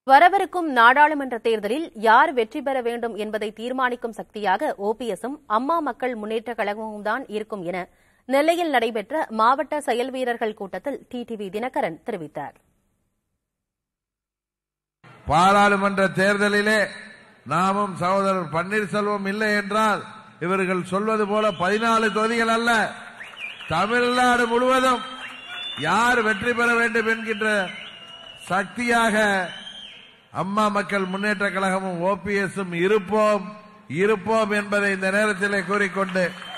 வரவிருக்கும் நாடாளுமன்ற தேர்தலில் யார் வெற்றி பெற வேண்டும் என்பதை தீர்மானிக்கும் சக்தியாக ஓபிஎஸும் அம்மா மக்கள் முன்னேற்றக் கழகமும் தான் இருக்கும் என நெல்லையில் நடைபெற்ற மாவட்ட செயல் வீரர்கள் கூட்டத்தில் டிடிவி தினகரன் தெரிவித்தார் பாராளுமன்ற தேர்தலிலே நாமும் சகோதரர் பன்னீர்செல்வம் இல்லை என்றால் இவர்கள் சொல்வது போல பதினாலு தொகுதிகள் அல்ல தமிழ்நாடு முழுவதும் யார் வெற்றி பெற வேண்டும் என்கின்ற சக்தியாக அம்மா மக்கள் முன்னேற்ற கழகமும் ஓபிஎஸும் இருப்போம் இருப்போம் என்பதை இந்த நேரத்திலே கூறிக்கொண்டு